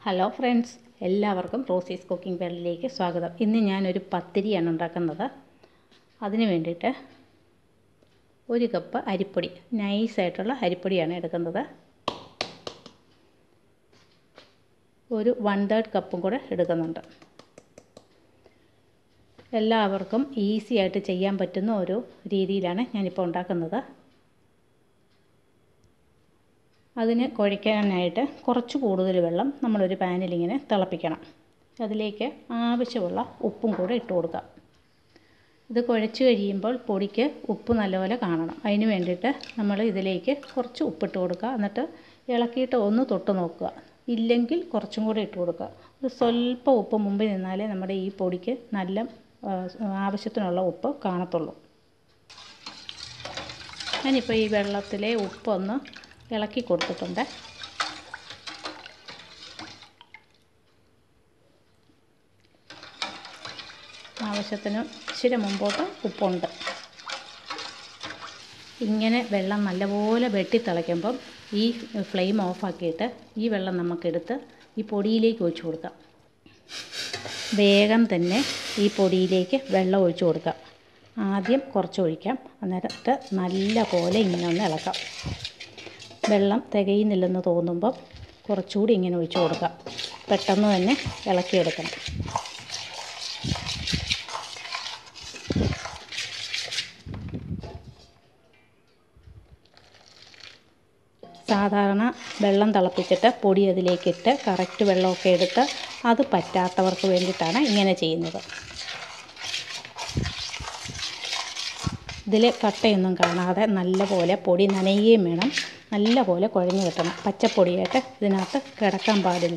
hello friends എല്ലാവർക്കും റോസീസ് cooking വേൾഡിലേക്ക് സ്വാഗതം ഇന്ന് ഞാനൊരു പത്തിരിയാണ് ഉണ്ടാക്കുന്നത് അതിന് വേണ്ടിയിട്ട് ഒരു കപ്പ് അരിപ്പൊടി നൈസായിട്ടുള്ള അരിപ്പൊടിയാണ് എടുക്കുന്നത് ഒരു വൺ തേർഡ് കപ്പും കൂടെ എടുക്കുന്നുണ്ട് എല്ലാവർക്കും ഈസി ആയിട്ട് ചെയ്യാൻ പറ്റുന്ന ഒരു രീതിയിലാണ് ഞാനിപ്പോൾ ഉണ്ടാക്കുന്നത് അതിന് കുഴയ്ക്കാനായിട്ട് കുറച്ച് കൂടുതൽ വെള്ളം നമ്മളൊരു പാനിലിങ്ങനെ തിളപ്പിക്കണം അതിലേക്ക് ആവശ്യമുള്ള ഉപ്പും കൂടെ ഇട്ട് കൊടുക്കാം ഇത് കുഴച്ച് കഴിയുമ്പോൾ പൊടിക്ക് ഉപ്പ് നല്ലപോലെ കാണണം അതിന് വേണ്ടിയിട്ട് നമ്മൾ ഇതിലേക്ക് കുറച്ച് ഉപ്പിട്ട് കൊടുക്കുക എന്നിട്ട് ഇളക്കിയിട്ട് ഒന്ന് തൊട്ട് നോക്കുക ഇല്ലെങ്കിൽ കുറച്ചും കൂടെ ഇട്ട് കൊടുക്കുക ഒരു സ്വല്പം ഉപ്പ് മുമ്പിൽ നിന്നാലേ നമ്മുടെ ഈ പൊടിക്ക് നല്ല ആവശ്യത്തിനുള്ള ഉപ്പ് കാണത്തുള്ളൂ ഞാനിപ്പോൾ ഈ വെള്ളത്തിലെ ഉപ്പൊന്ന് ഇളക്കി കൊടുത്തിട്ടുണ്ട് ആവശ്യത്തിന് ഇച്ചിരി മുമ്പോട്ട് ഉപ്പുണ്ട് ഇങ്ങനെ വെള്ളം നല്ലപോലെ വെട്ടി തിളയ്ക്കുമ്പം ഈ ഫ്ലെയിം ഓഫാക്കിയിട്ട് ഈ വെള്ളം നമുക്കെടുത്ത് ഈ പൊടിയിലേക്ക് ഒഴിച്ചു കൊടുക്കാം വേഗം തന്നെ ഈ പൊടിയിലേക്ക് വെള്ളം ഒഴിച്ചു കൊടുക്കാം ആദ്യം കുറച്ച് ഒഴിക്കാം എന്നിട്ട് നല്ല പോലെ ഇങ്ങനെ ഒന്ന് ഇളക്കാം വെള്ളം തികയുന്നില്ലെന്ന് തോന്നുമ്പം കുറച്ചുകൂടി ഇങ്ങനെ ഒഴിച്ചു കൊടുക്കാം പെട്ടെന്ന് തന്നെ ഇളക്കിയെടുക്കണം സാധാരണ വെള്ളം തിളപ്പിച്ചിട്ട് പൊടി അതിലേക്കിട്ട് കറക്റ്റ് വെള്ളമൊക്കെ എടുത്ത് അത് പറ്റാത്തവർക്ക് വേണ്ടിയിട്ടാണ് ഇങ്ങനെ ചെയ്യുന്നത് ഇതിൽ കട്ടയൊന്നും കാണാതെ നല്ലപോലെ പൊടി നനയുകയും വേണം നല്ലപോലെ കുഴഞ്ഞു കിട്ടണം പച്ചപ്പൊടിയായിട്ട് ഇതിനകത്ത് കിടക്കാൻ പാടില്ല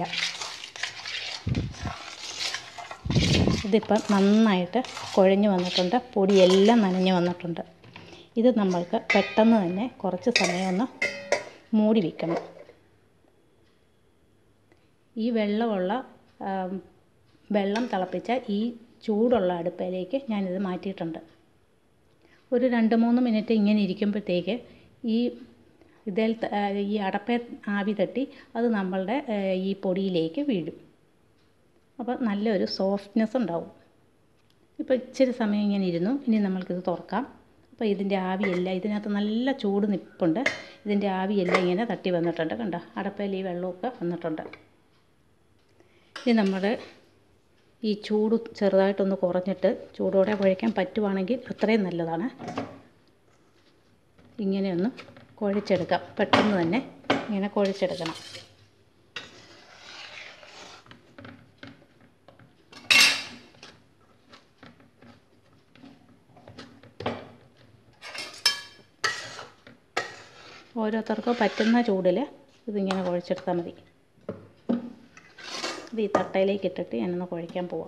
ഇതിപ്പം നന്നായിട്ട് കുഴഞ്ഞു വന്നിട്ടുണ്ട് പൊടിയെല്ലാം നനഞ്ഞു വന്നിട്ടുണ്ട് ഇത് നമ്മൾക്ക് പെട്ടെന്ന് തന്നെ കുറച്ച് സമയം ഒന്ന് മൂടി വയ്ക്കണം ഈ വെള്ളമുള്ള വെള്ളം തിളപ്പിച്ച ഈ ചൂടുള്ള അടുപ്പിലേക്ക് ഞാനിത് മാറ്റിയിട്ടുണ്ട് ഒരു രണ്ട് മൂന്ന് മിനിറ്റ് ഇങ്ങനെ ഇരിക്കുമ്പോഴത്തേക്ക് ഈ ഇതിൽ ഈ അടപ്പേ ആവി തട്ടി അത് നമ്മളുടെ ഈ പൊടിയിലേക്ക് വീഴും അപ്പോൾ നല്ലൊരു സോഫ്റ്റ്നെസ് ഉണ്ടാവും ഇപ്പോൾ ഇച്ചിരി സമയം ഇങ്ങനെ ഇരുന്നു ഇനി നമ്മൾക്കിത് തുറക്കാം അപ്പോൾ ഇതിൻ്റെ ആവിയെല്ലാം ഇതിനകത്ത് നല്ല ചൂട് നിൽപ്പുണ്ട് ഇതിൻ്റെ ആവിയെല്ലാം ഇങ്ങനെ തട്ടി വന്നിട്ടുണ്ട് കണ്ടോ അടപ്പയിൽ ഈ വെള്ളമൊക്കെ വന്നിട്ടുണ്ട് ഇനി നമ്മുടെ ഈ ചൂട് ചെറുതായിട്ടൊന്ന് കുറഞ്ഞിട്ട് ചൂടോടെ കുഴയ്ക്കാൻ പറ്റുവാണെങ്കിൽ അത്രയും നല്ലതാണ് ഇങ്ങനെയൊന്ന് കുഴച്ചെടുക്കാം പെട്ടെന്ന് തന്നെ ഇങ്ങനെ കുഴച്ചെടുക്കണം ഓരോരുത്തർക്കും പറ്റുന്ന ചൂടിൽ ഇതിങ്ങനെ കുഴച്ചെടുത്താൽ മതി ഇത് ഈ തട്ടയിലേക്ക് ഇട്ടിട്ട് ഞാനൊന്ന് കുഴയ്ക്കാൻ പോവാം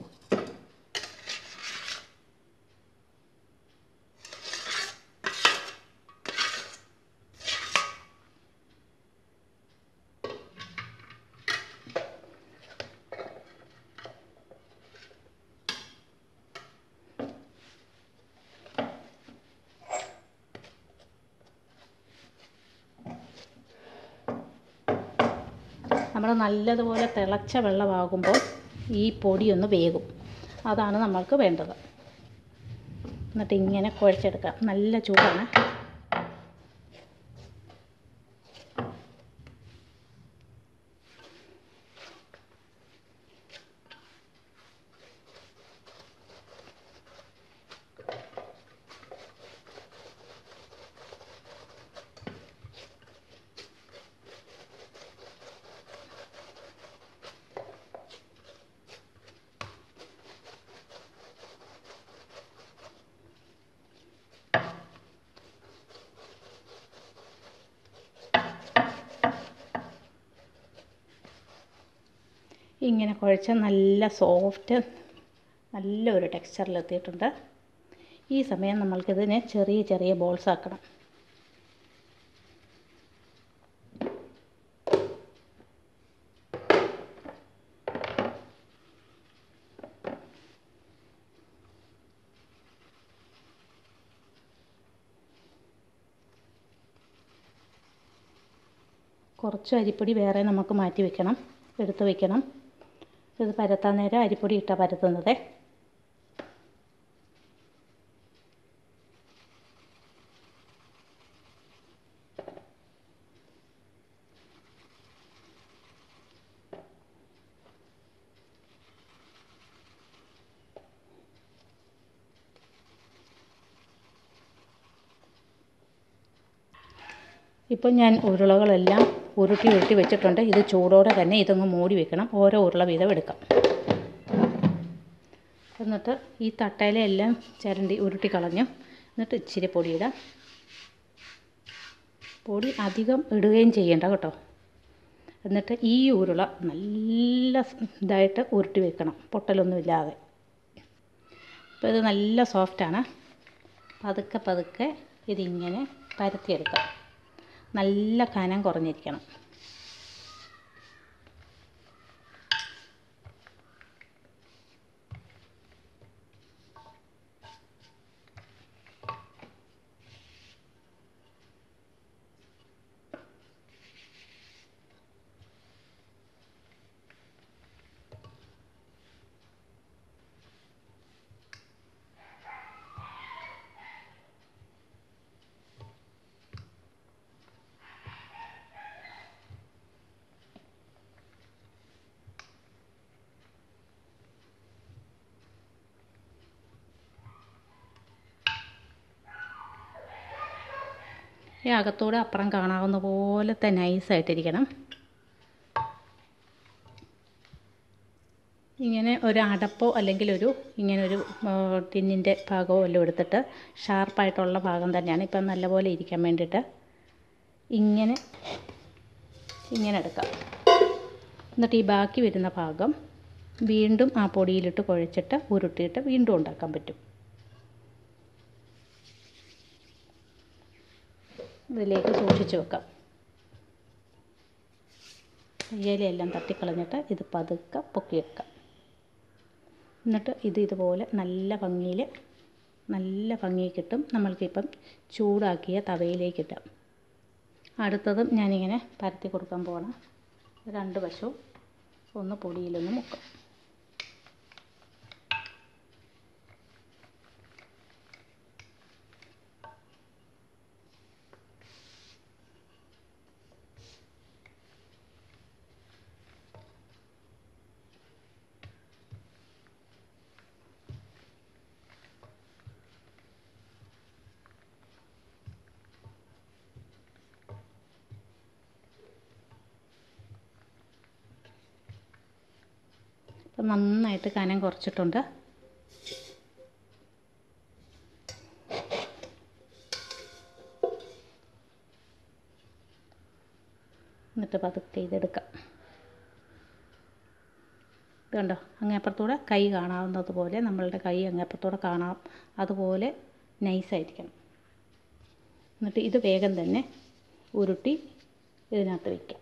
നമ്മൾ നല്ലതുപോലെ തിളച്ച വെള്ളമാകുമ്പോൾ ഈ പൊടിയൊന്ന് വേകും അതാണ് നമ്മൾക്ക് വേണ്ടത് എന്നിട്ട് ഇങ്ങനെ കുഴച്ചെടുക്കാം നല്ല ചൂടാണ് ഇങ്ങനെ കുഴച്ച നല്ല സോഫ്റ്റ് നല്ലൊരു ടെക്സ്ചറിലെത്തിയിട്ടുണ്ട് ഈ സമയം നമ്മൾക്കിതിനെ ചെറിയ ചെറിയ ബോൾസ് ആക്കണം കുറച്ച് അരിപ്പൊടി വേറെ നമുക്ക് മാറ്റി വെക്കണം എടുത്ത് വയ്ക്കണം ഇത് പരത്താൻ നേരം അരിപ്പൊടി ഇട്ടാണ് പരത്തുന്നത് ഇപ്പോൾ ഞാൻ ഉരുളകളെല്ലാം ഉരുട്ടി ഉരുട്ടി വെച്ചിട്ടുണ്ട് ഇത് ചൂടോടെ തന്നെ ഇതൊന്ന് മൂടി വെക്കണം ഓരോ ഉരുള വീതം എടുക്കാം എന്നിട്ട് ഈ തട്ടയിലെല്ലാം ചിരണ്ടി ഉരുട്ടി കളഞ്ഞു എന്നിട്ട് ഇച്ചിരി പൊടിയിടാം പൊടി അധികം ഇടുകയും ചെയ്യേണ്ട കേട്ടോ എന്നിട്ട് ഈ ഉരുള നല്ല ഇതായിട്ട് ഉരുട്ടി വെക്കണം പൊട്ടലൊന്നും ഇല്ലാതെ അപ്പോൾ ഇത് നല്ല സോഫ്റ്റാണ് പതുക്കെ പതുക്കെ ഇതിങ്ങനെ പരത്തിയെടുക്കാം നല്ല കനം കുറഞ്ഞിരിക്കണം ഈ അകത്തൂടെ അപ്പുറം കാണാവുന്ന പോലത്തെ നൈസായിട്ടിരിക്കണം ഇങ്ങനെ ഒരു അടപ്പോ അല്ലെങ്കിൽ ഒരു ഇങ്ങനെ ഒരു ടിന്നിൻ്റെ ഭാഗമോ വല്ലതും എടുത്തിട്ട് ഷാർപ്പായിട്ടുള്ള ഭാഗം തന്നെയാണ് ഇപ്പം നല്ലപോലെ ഇരിക്കാൻ വേണ്ടിയിട്ട് ഇങ്ങനെ ഇങ്ങനെ എടുക്കാം എന്നിട്ട് ഈ ബാക്കി വരുന്ന ഭാഗം വീണ്ടും ആ പൊടിയിലിട്ട് കുഴച്ചിട്ട് ഉരുട്ടിയിട്ട് വീണ്ടും ഉണ്ടാക്കാൻ പറ്റും ഇതിലേക്ക് സൂക്ഷിച്ച് വെക്കാം ഇലയെല്ലാം തട്ടിക്കളഞ്ഞിട്ട് ഇത് പതുക്കെ പൊക്കി വെക്കാം എന്നിട്ട് ഇത് ഇതുപോലെ നല്ല ഭംഗിയിൽ നല്ല ഭംഗി കിട്ടും നമ്മൾക്കിപ്പം ചൂടാക്കിയ തവയിലേക്ക് ഇടാം അടുത്തതും ഞാനിങ്ങനെ പരത്തി കൊടുക്കാൻ പോകണം രണ്ട് വശവും ഒന്ന് പൊടിയിലൊന്ന് മുക്കാം അപ്പം നന്നായിട്ട് കനം കുറച്ചിട്ടുണ്ട് എന്നിട്ട് പതുക്കെ ഇതെടുക്കാം ഇത് കണ്ടോ അങ്ങേപ്പുറത്തൂടെ കൈ കാണാവുന്നത് പോലെ നമ്മളുടെ കൈ അങ്ങേപ്പുറത്തൂടെ കാണാം അതുപോലെ നൈസായിരിക്കണം എന്നിട്ട് ഇത് വേഗം തന്നെ ഉരുട്ടി ഇതിനകത്ത് വയ്ക്കാം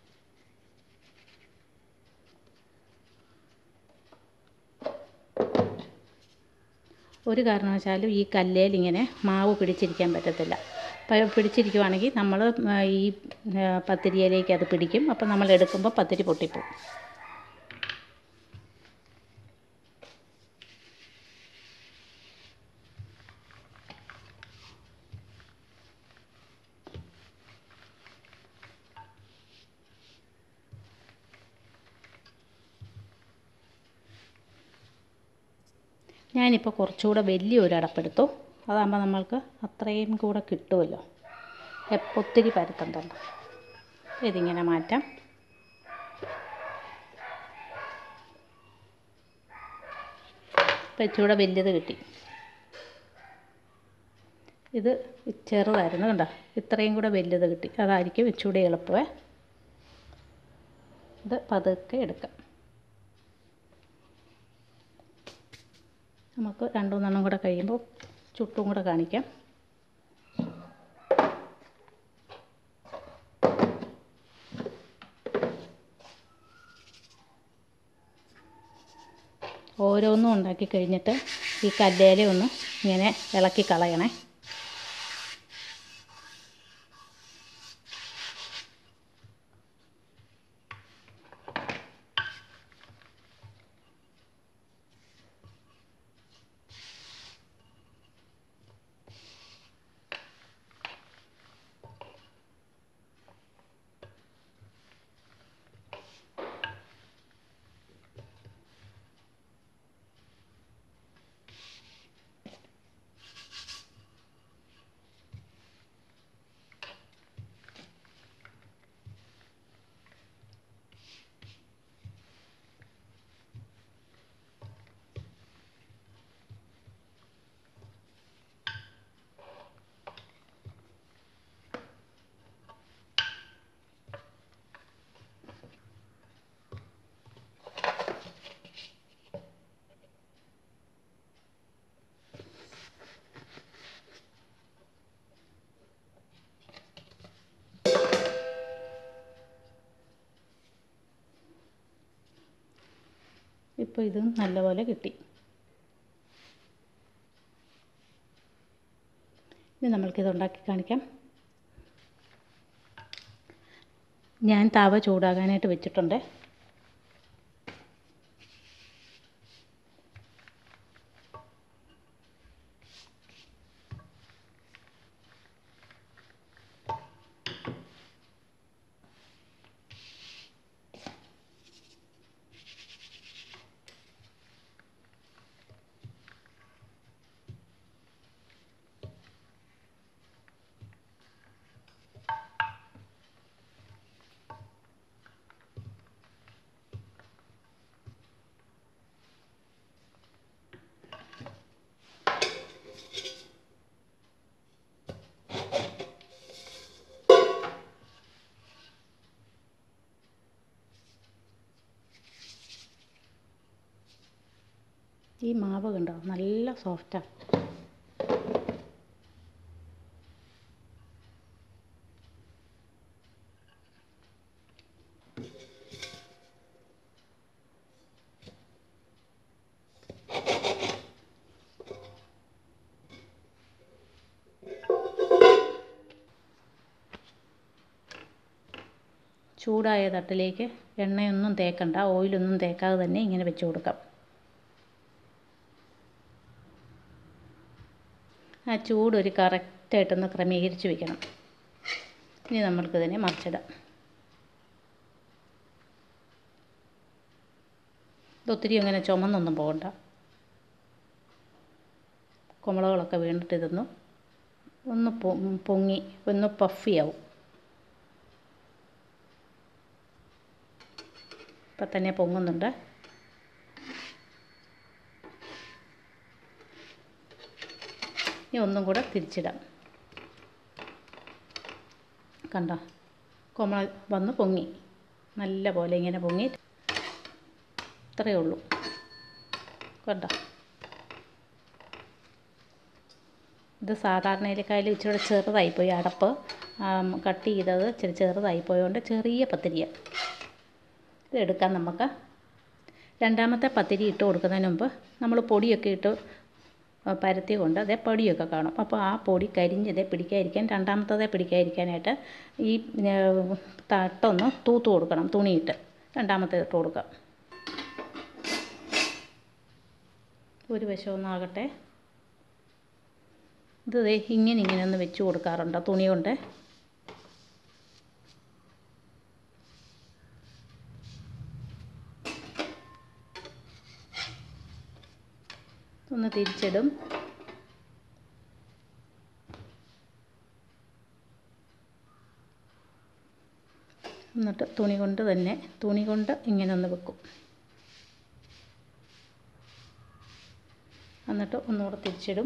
ഒരു കാരണവശാലും ഈ കല്ലേൽ ഇങ്ങനെ മാവ് പിടിച്ചിരിക്കാൻ പറ്റത്തില്ല പിടിച്ചിരിക്കുവാണെങ്കിൽ നമ്മൾ ഈ പത്തിരിയിലേക്ക് അത് പിടിക്കും അപ്പോൾ നമ്മൾ എടുക്കുമ്പോൾ പത്തിരി പൊട്ടിപ്പോവും ഞാനിപ്പോൾ കുറച്ചുകൂടെ വലിയൊരു അടപ്പെടുത്തു അതാകുമ്പോൾ നമ്മൾക്ക് അത്രയും കൂടെ കിട്ടുമല്ലോ എപ്പോൾ ഒത്തിരി പരത്തണ്ടല്ലോ ഇതിങ്ങനെ മാറ്റാം ഇപ്പം ഇച്ചിരൂടെ വലിയത് കിട്ടി ഇത് ചെറുതായിരുന്നു കണ്ടോ ഇത്രയും കൂടെ വലിയത് കിട്ടി അതായിരിക്കും ഇച്ചിരൂടെ എളുപ്പമേ ഇത് പതുക്കെ എടുക്കാം നമുക്ക് രണ്ടു മൂന്നെണ്ണം കൂടെ കഴിയുമ്പോൾ ചുട്ടും കൂടെ കാണിക്കാം ഓരോന്നും ഉണ്ടാക്കി കഴിഞ്ഞിട്ട് ഈ കല്ലേല ഒന്ന് ഇങ്ങനെ ഇളക്കി കളയണേ ഇപ്പോൾ ഇതും നല്ലപോലെ കിട്ടി ഇനി നമ്മൾക്കിത് ഉണ്ടാക്കി കാണിക്കാം ഞാൻ തവ ചൂടാകാനായിട്ട് വെച്ചിട്ടുണ്ട് ഈ മാവ് കണ്ടോ നല്ല സോഫ്റ്റാണ് ചൂടായ തട്ടിലേക്ക് എണ്ണയൊന്നും തേക്കണ്ട ഓയിലൊന്നും തേക്കാതെ തന്നെ ഇങ്ങനെ വെച്ച് കൊടുക്കാം ആ ചൂട് ഒരു കറക്റ്റായിട്ടൊന്ന് ക്രമീകരിച്ച് വെക്കണം ഇനി നമ്മൾക്കിതിനെ മറിച്ചിടാം ഇതൊത്തിരി അങ്ങനെ ചുമന്നൊന്നും പോകണ്ട കുമ്പളകളൊക്കെ വീണിട്ട് ഇതൊന്ന് ഒന്ന് പൊങ്ങി ഒന്ന് പഫിയാവും ഇപ്പം തന്നെ പൊങ്ങുന്നുണ്ട് ഇനി ഒന്നും കൂടെ തിരിച്ചിടാം കണ്ടോ കൊമള വന്ന് പൊങ്ങി നല്ല പോലെ ഇങ്ങനെ പൊങ്ങി ഇത്രയേ ഉള്ളൂ കണ്ടോ ഇത് സാധാരണയിലേക്കായാലും ഇച്ചിരി ചെറുതായിപ്പോയി അടപ്പ് കട്ട് ചെയ്തത് ഇച്ചിരി ചെറുതായിപ്പോയതുകൊണ്ട് ചെറിയ പത്തിരിയാണ് ഇത് എടുക്കാം നമുക്ക് രണ്ടാമത്തെ പത്തിരി ഇട്ട് കൊടുക്കുന്നതിന് മുമ്പ് നമ്മൾ പൊടിയൊക്കെ ഇട്ട് പരത്തി കൊണ്ട് അതേ പൊടിയൊക്കെ കാണും അപ്പോൾ ആ പൊടി കരിഞ്ഞതേ പിടിക്കാതിരിക്കാൻ രണ്ടാമത്തതേ പിടിക്കാതിരിക്കാനായിട്ട് ഈ തട്ടൊന്ന് തൂത്ത് കൊടുക്കണം തുണിയിട്ട് രണ്ടാമത്തെ ഇട്ട് കൊടുക്കാം ഒരു വശം ഒന്നാകട്ടെ ഇത് ദേ ഇങ്ങനെ ഇങ്ങനെ ഒന്ന് വെച്ച് കൊടുക്കാറുണ്ട് തുണി കൊണ്ട് ഒന്ന് തിരിച്ചിടും എന്നിട്ട് തുണി കൊണ്ട് തന്നെ തുണി കൊണ്ട് ഇങ്ങനെ ഒന്ന് വെക്കും എന്നിട്ട് ഒന്നുകൂടെ തിരിച്ചിടും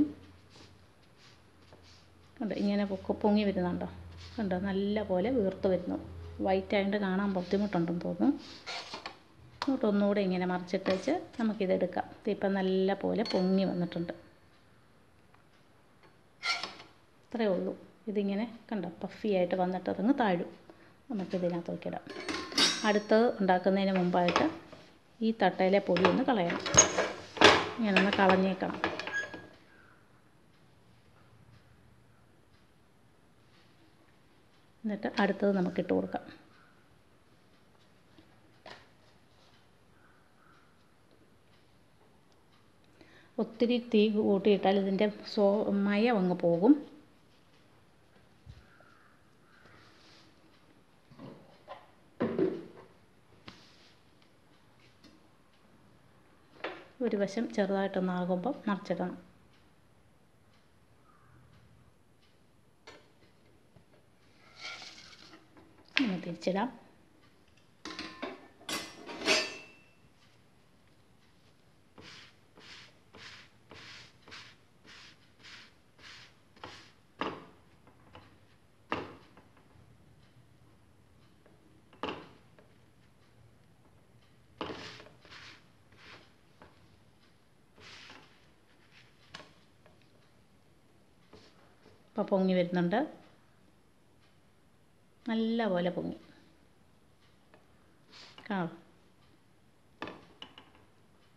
കണ്ടോ ഇങ്ങനെ പൊക്ക പൊങ്ങി വരുന്നുണ്ടോ കണ്ടോ നല്ല പോലെ വീർത്ത് വരുന്നു വൈറ്റ് ആയതുകൊണ്ട് കാണാൻ ബുദ്ധിമുട്ടുണ്ടെന്ന് തോന്നുന്നു എന്നിട്ട് ഒന്നുകൂടെ ഇങ്ങനെ മറിച്ചിട്ട് വെച്ച് നമുക്കിതെടുക്കാം ഇപ്പം നല്ല പോലെ പൊങ്ങി വന്നിട്ടുണ്ട് ഇത്രയേ ഉള്ളൂ ഇതിങ്ങനെ കണ്ടോ പഫി ആയിട്ട് വന്നിട്ട് അതങ്ങ് താഴും നമുക്കിതിനകത്ത് വയ്ക്കിടാം അടുത്തത് ഉണ്ടാക്കുന്നതിന് മുമ്പായിട്ട് ഈ തട്ടയിലെ പൊടി ഒന്ന് കളയണം ഇങ്ങനെ ഒന്ന് കളഞ്ഞേക്കണം എന്നിട്ട് അടുത്തത് നമുക്കിട്ട് കൊടുക്കാം ഒത്തിരി തീ കൂട്ടിയിട്ടാൽ ഇതിൻ്റെ സോ മയം അങ്ങ് പോകും ഒരു വശം ചെറുതായിട്ടൊന്നാകുമ്പോൾ മറിച്ചിടണം ഇനി തിരിച്ചിടാം ഇപ്പോൾ പൊങ്ങി വരുന്നുണ്ട് നല്ല പോലെ പൊങ്ങി കാണാം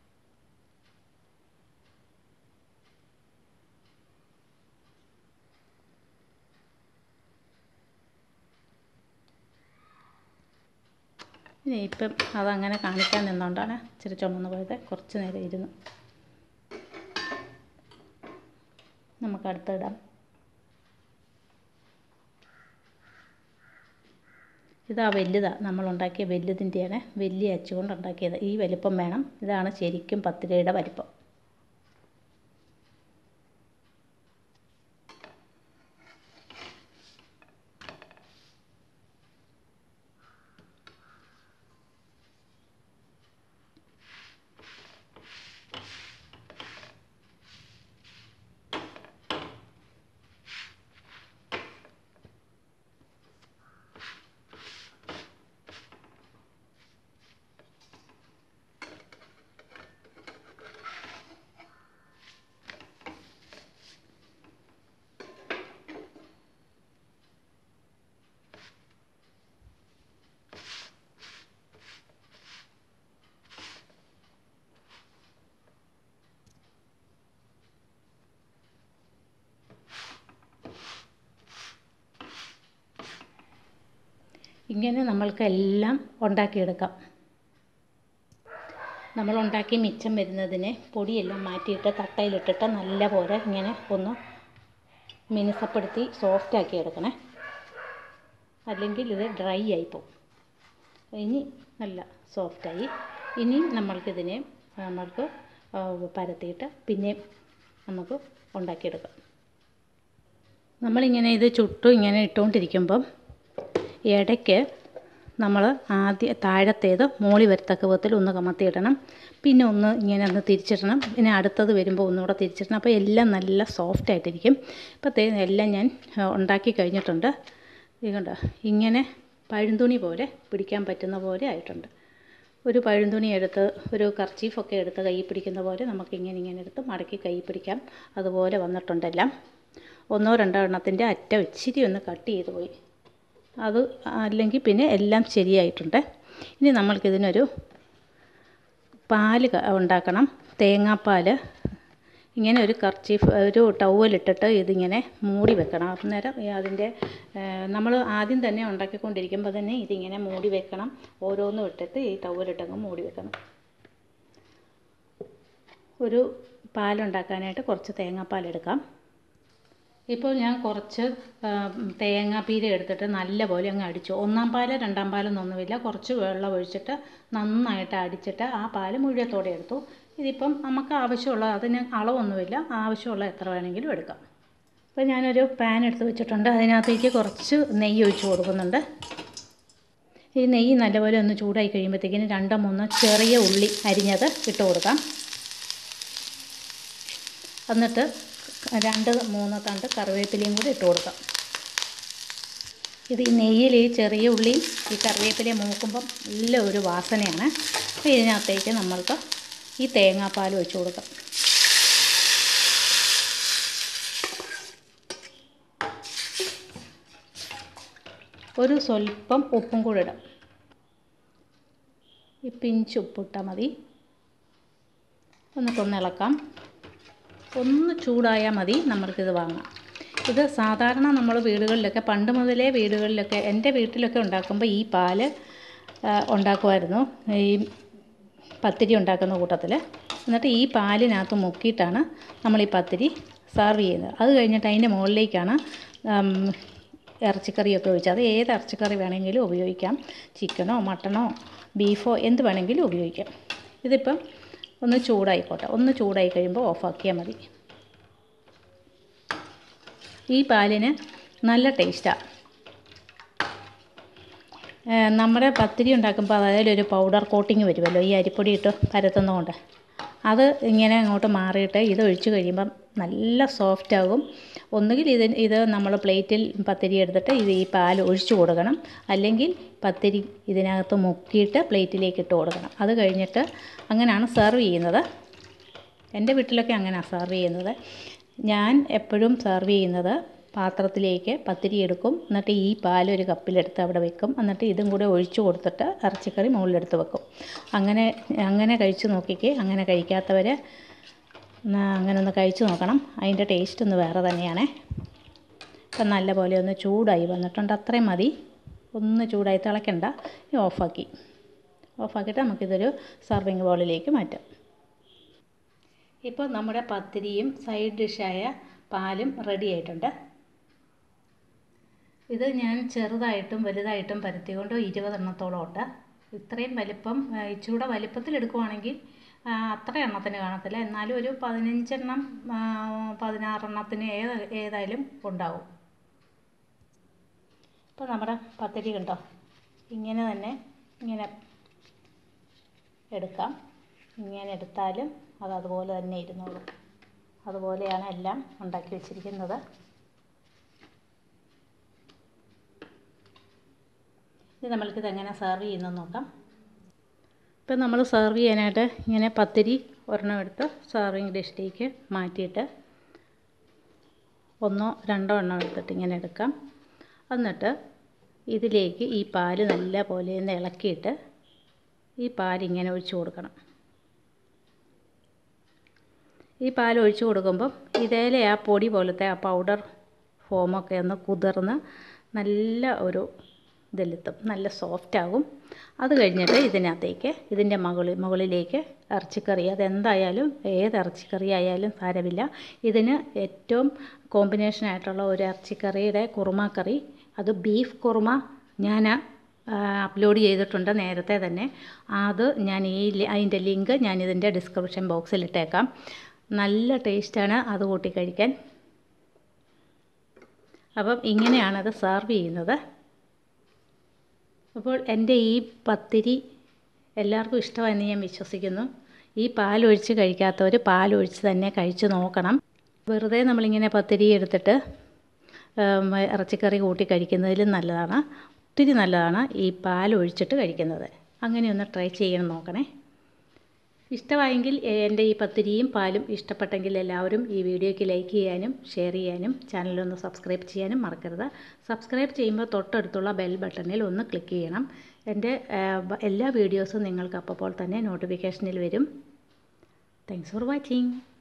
ഇനി ഇപ്പം അതങ്ങനെ കാണിക്കാൻ നിന്നുകൊണ്ടാണ് ഇച്ചിരി ചുമന്ന് പോയത് കുറച്ച് നേരം ഇരുന്നു നമുക്ക് അടുത്തിടാം ഇതാ വലുതാ നമ്മളുണ്ടാക്കിയ വലുതിൻ്റെയാണ് വലിയ അച്ചു കൊണ്ട് ഉണ്ടാക്കിയത് ഈ വലിപ്പം വേണം ഇതാണ് ശരിക്കും പത്തിരിയുടെ വലിപ്പം ഇങ്ങനെ നമ്മൾക്ക് എല്ലാം ഉണ്ടാക്കിയെടുക്കാം നമ്മൾ ഉണ്ടാക്കി മിച്ചം വരുന്നതിനെ പൊടിയെല്ലാം മാറ്റിയിട്ട് തട്ടയിലിട്ടിട്ട് നല്ല പോലെ ഇങ്ങനെ ഒന്ന് മിനുസപ്പെടുത്തി സോഫ്റ്റാക്കി എടുക്കണേ അല്ലെങ്കിൽ ഇത് ഡ്രൈ ആയിപ്പോവും ഇനി നല്ല സോഫ്റ്റായി ഇനിയും നമ്മൾക്കിതിനെ നമ്മൾക്ക് പരത്തിയിട്ട് പിന്നെ നമുക്ക് ഉണ്ടാക്കിയെടുക്കാം നമ്മളിങ്ങനെ ഇത് ചുട്ടും ഇങ്ങനെ ഇട്ടുകൊണ്ടിരിക്കുമ്പം ഇടയ്ക്ക് നമ്മൾ ആദ്യം താഴത്തേത് മോളി വരത്തക്ക വിധത്തിൽ ഒന്ന് കമത്തിയിടണം പിന്നെ ഒന്ന് ഇങ്ങനെ ഒന്ന് തിരിച്ചിടണം പിന്നെ അടുത്തത് വരുമ്പോൾ ഒന്നുകൂടെ തിരിച്ചിടണം അപ്പോൾ എല്ലാം നല്ല സോഫ്റ്റ് ആയിട്ടിരിക്കും ഇപ്പോൾ തേ എല്ലാം ഞാൻ ഉണ്ടാക്കി കഴിഞ്ഞിട്ടുണ്ട് ഇതുകൊണ്ട് ഇങ്ങനെ പഴുന്തുണി പോലെ പിടിക്കാൻ പറ്റുന്ന പോലെ ആയിട്ടുണ്ട് ഒരു പഴുന്തുണി എടുത്ത് ഒരു കർച്ചീഫൊക്കെ എടുത്ത് കൈ പിടിക്കുന്ന പോലെ നമുക്ക് ഇങ്ങനെ ഇങ്ങനെ എടുത്ത് മടക്കി കൈ പിടിക്കാം അതുപോലെ വന്നിട്ടുണ്ടെല്ലാം ഒന്നോ രണ്ടോ എണ്ണത്തിൻ്റെ അറ്റം ഇച്ചിരി ഒന്ന് കട്ട് ചെയ്ത് പോയി അത് അല്ലെങ്കിൽ പിന്നെ എല്ലാം ശരിയായിട്ടുണ്ട് ഇനി നമ്മൾക്കിതിനൊരു പാല് ഉണ്ടാക്കണം തേങ്ങാപ്പാൽ ഇങ്ങനെ ഒരു കർച്ചീഫ് ഒരു ടവലിട്ടിട്ട് ഇതിങ്ങനെ മൂടി വെക്കണം അന്നേരം അതിൻ്റെ നമ്മൾ ആദ്യം തന്നെ ഉണ്ടാക്കിക്കൊണ്ടിരിക്കുമ്പോൾ തന്നെ ഇതിങ്ങനെ മൂടി വെക്കണം ഓരോന്നും ഇട്ടിട്ട് ഈ ടവലിട്ടങ്ങ് മൂടി വെക്കണം ഒരു പാലുണ്ടാക്കാനായിട്ട് കുറച്ച് തേങ്ങാപ്പാൽ എടുക്കാം ഇപ്പോൾ ഞാൻ കുറച്ച് തേങ്ങാപ്പീര എടുത്തിട്ട് നല്ലപോലെ അങ്ങ് അടിച്ചു ഒന്നാം പാല് രണ്ടാം പാലെന്നൊന്നുമില്ല കുറച്ച് വെള്ളം ഒഴിച്ചിട്ട് നന്നായിട്ട് അടിച്ചിട്ട് ആ പാല് മുഴുവത്തോടെ എടുത്തു ഇതിപ്പം നമുക്ക് ആവശ്യമുള്ള അതിന് അളവൊന്നുമില്ല ആവശ്യമുള്ള എത്ര വേണമെങ്കിലും എടുക്കാം അപ്പോൾ ഞാനൊരു പാൻ എടുത്ത് വെച്ചിട്ടുണ്ട് അതിനകത്തേക്ക് കുറച്ച് നെയ്യ് ഒഴിച്ച് കൊടുക്കുന്നുണ്ട് ഈ നെയ്യ് നല്ലപോലെ ഒന്ന് ചൂടായി കഴിയുമ്പോഴത്തേക്കിന് രണ്ടോ മൂന്നോ ചെറിയ ഉള്ളി അരിഞ്ഞത് ഇട്ട് കൊടുക്കാം എന്നിട്ട് രണ്ട് മൂന്ന് തണ്ട് കറിവേപ്പിലയും കൂടി ഇട്ട് കൊടുക്കാം ഇത് ഈ നെയ്യിൽ ഈ ചെറിയ ഉള്ളിയും ഈ കറിവേപ്പിലയും മൂക്കുമ്പം നല്ല ഒരു വാസനയാണ് അപ്പോൾ ഇതിനകത്തേക്ക് നമ്മൾക്ക് ഈ തേങ്ങാപ്പാൽ ഒഴിച്ച് കൊടുക്കാം ഒരു സ്വല്പം ഉപ്പും കൂടെ ഇടാം ഈ പിഞ്ച് ഉപ്പിട്ടാൽ മതി എന്നിട്ടൊന്ന് ഇളക്കാം ഒന്ന് ചൂടായാൽ മതി നമ്മൾക്കിത് വാങ്ങാം ഇത് സാധാരണ നമ്മൾ വീടുകളിലൊക്കെ പണ്ട് മുതലേ വീടുകളിലൊക്കെ എൻ്റെ വീട്ടിലൊക്കെ ഉണ്ടാക്കുമ്പോൾ ഈ പാല് ഉണ്ടാക്കുമായിരുന്നു ഈ പത്തിരി ഉണ്ടാക്കുന്ന കൂട്ടത്തിൽ എന്നിട്ട് ഈ പാലിനകത്ത് മുക്കിയിട്ടാണ് നമ്മൾ ഈ പത്തിരി സെർവ് ചെയ്യുന്നത് അത് കഴിഞ്ഞിട്ട് അതിൻ്റെ മുകളിലേക്കാണ് ഇറച്ചിക്കറിയൊക്കെ ഒഴിച്ചത് അത് ഏത് ഇറച്ചിക്കറി വേണമെങ്കിലും ഉപയോഗിക്കാം ചിക്കനോ മട്ടണോ ബീഫോ എന്ത് വേണമെങ്കിലും ഉപയോഗിക്കാം ഇതിപ്പം ഒന്ന് ചൂടായിക്കോട്ടെ ഒന്ന് ചൂടായി കഴിയുമ്പോൾ ഓഫാക്കിയാൽ മതി ഈ പാലിന് നല്ല ടേസ്റ്റാണ് നമ്മുടെ പത്തിരി ഉണ്ടാക്കുമ്പോൾ അതിലൊരു പൗഡർ കോട്ടിങ് വരുമല്ലോ ഈ അരിപ്പൊടി ഇട്ട് പരത്തുന്നതുകൊണ്ട് അത് ഇങ്ങനെ അങ്ങോട്ട് മാറിയിട്ട് ഇത് ഒഴിച്ച് കഴിയുമ്പം നല്ല സോഫ്റ്റ് ആകും ഒന്നുകിൽ ഇത് ഇത് നമ്മൾ പ്ലേറ്റിൽ പത്തിരി എടുത്തിട്ട് ഇത് ഈ പാൽ ഒഴിച്ചു കൊടുക്കണം അല്ലെങ്കിൽ പത്തിരി ഇതിനകത്ത് മുക്കിയിട്ട് പ്ലേറ്റിലേക്ക് ഇട്ട് കൊടുക്കണം അത് കഴിഞ്ഞിട്ട് അങ്ങനെയാണ് സെർവ് ചെയ്യുന്നത് എൻ്റെ വീട്ടിലൊക്കെ അങ്ങനെയാണ് സെർവ് ചെയ്യുന്നത് ഞാൻ എപ്പോഴും സെർവ് ചെയ്യുന്നത് പാത്രത്തിലേക്ക് പത്തിരി എടുക്കും എന്നിട്ട് ഈ പാൽ ഒരു കപ്പിലെടുത്ത് അവിടെ വെക്കും എന്നിട്ട് ഇതും കൂടെ ഒഴിച്ചു കൊടുത്തിട്ട് ഇറച്ചിക്കറി മുകളിലെടുത്ത് വെക്കും അങ്ങനെ അങ്ങനെ കഴിച്ച് നോക്കിക്കേ അങ്ങനെ കഴിക്കാത്തവർ അങ്ങനെ ഒന്ന് കഴിച്ച് നോക്കണം അതിൻ്റെ ടേസ്റ്റ് ഒന്ന് വേറെ തന്നെയാണേ ഇപ്പം നല്ല പോലെ ഒന്ന് ചൂടായി വന്നിട്ടുണ്ട് അത്രയും മതി ഒന്ന് ചൂടായി തിളയ്ക്കണ്ട ഓഫാക്കി ഓഫാക്കിയിട്ട് നമുക്കിതൊരു സർവിങ് ബൗളിലേക്ക് മാറ്റാം ഇപ്പോൾ നമ്മുടെ പത്തിരിയും സൈഡ് ഡിഷായ പാലും റെഡി ആയിട്ടുണ്ട് ഇത് ഞാൻ ചെറുതായിട്ടും വലുതായിട്ടും പരത്തിക്കൊണ്ട് ഇരുപതെണ്ണത്തോളം ഉണ്ട് ഇത്രയും വലിപ്പം ഇച്ചിരൂടെ വലിപ്പത്തിൽ എടുക്കുവാണെങ്കിൽ അത്ര എണ്ണത്തിന് കാണത്തില്ല എന്നാലും ഒരു പതിനഞ്ചെണ്ണം പതിനാറെണ്ണത്തിന് ഏത് ഏതായാലും ഉണ്ടാവും ഇപ്പോൾ നമ്മുടെ പത്തിരി കണ്ടോ ഇങ്ങനെ തന്നെ ഇങ്ങനെ എടുക്കാം ഇങ്ങനെ എടുത്താലും അത് അതുപോലെ തന്നെ ഇരുന്നോളും അതുപോലെയാണ് എല്ലാം ഉണ്ടാക്കി വെച്ചിരിക്കുന്നത് ഇനി നമ്മൾക്കിത് എങ്ങനെ സെർവ് ചെയ്യുന്നത് നോക്കാം ഇപ്പം നമ്മൾ സെർവ് ചെയ്യാനായിട്ട് ഇങ്ങനെ പത്തിരി ഒരെണ്ണം എടുത്ത് സെർവിങ് ഡിഷിലേക്ക് മാറ്റിയിട്ട് ഒന്നോ രണ്ടോ എണ്ണം എടുത്തിട്ട് ഇങ്ങനെ എടുക്കാം എന്നിട്ട് ഇതിലേക്ക് ഈ പാല് നല്ല പോലെ ഒന്ന് ഇളക്കിയിട്ട് ഈ പാലിങ്ങനെ ഒഴിച്ചു കൊടുക്കണം ഈ പാൽ ഒഴിച്ചു കൊടുക്കുമ്പം ഇതേലെ ആ പൊടി പോലത്തെ ആ പൗഡർ ഫോമൊക്കെ ഒന്ന് കുതിർന്ന് നല്ല ഒരു ഇതിലെത്തും നല്ല സോഫ്റ്റ് ആകും അത് കഴിഞ്ഞിട്ട് ഇതിനകത്തേക്ക് ഇതിൻ്റെ മുകളിൽ മുകളിലേക്ക് ഇറച്ചിക്കറി അതെന്തായാലും ഏത് ഇറച്ചിക്കറി ആയാലും സാരമില്ല ഇതിന് ഏറ്റവും കോമ്പിനേഷനായിട്ടുള്ള ഒരു ഇറച്ചിക്കറിയുടെ കുറുമ കറി അത് ബീഫ് കുറുമ ഞാൻ അപ്ലോഡ് ചെയ്തിട്ടുണ്ട് നേരത്തെ തന്നെ അത് ഞാൻ ഈ അതിൻ്റെ ലിങ്ക് ഞാൻ ഇതിൻ്റെ ഡിസ്ക്രിപ്ഷൻ ബോക്സിൽ ഇട്ടേക്കാം നല്ല ടേസ്റ്റാണ് അത് കൂട്ടി കഴിക്കാൻ അപ്പം ഇങ്ങനെയാണത് സെർവ് ചെയ്യുന്നത് അപ്പോൾ എൻ്റെ ഈ പത്തിരി എല്ലാവർക്കും ഇഷ്ടമായെന്ന് ഞാൻ വിശ്വസിക്കുന്നു ഈ പാലൊഴിച്ച് കഴിക്കാത്തവർ പാലൊഴിച്ച് തന്നെ കഴിച്ച് നോക്കണം വെറുതെ നമ്മളിങ്ങനെ പത്തിരി എടുത്തിട്ട് ഇറച്ചിക്കറി കൂട്ടി കഴിക്കുന്നതിലും നല്ലതാണ് ഒത്തിരി നല്ലതാണ് ഈ പാലൊഴിച്ചിട്ട് കഴിക്കുന്നത് അങ്ങനെ ഒന്ന് ട്രൈ ചെയ്യണം നോക്കണേ ഇഷ്ടമായെങ്കിൽ എൻ്റെ ഈ പത്തിരിയും പാലും ഇഷ്ടപ്പെട്ടെങ്കിൽ എല്ലാവരും ഈ വീഡിയോയ്ക്ക് ലൈക്ക് ചെയ്യാനും ഷെയർ ചെയ്യാനും ചാനലൊന്ന് സബ്സ്ക്രൈബ് ചെയ്യാനും മറക്കരുത് സബ്സ്ക്രൈബ് ചെയ്യുമ്പോൾ തൊട്ടടുത്തുള്ള ബെൽ ബട്ടണിൽ ഒന്ന് ക്ലിക്ക് ചെയ്യണം എൻ്റെ എല്ലാ വീഡിയോസും നിങ്ങൾക്ക് അപ്പോൾ തന്നെ നോട്ടിഫിക്കേഷനിൽ വരും താങ്ക്സ് ഫോർ വാച്ചിങ്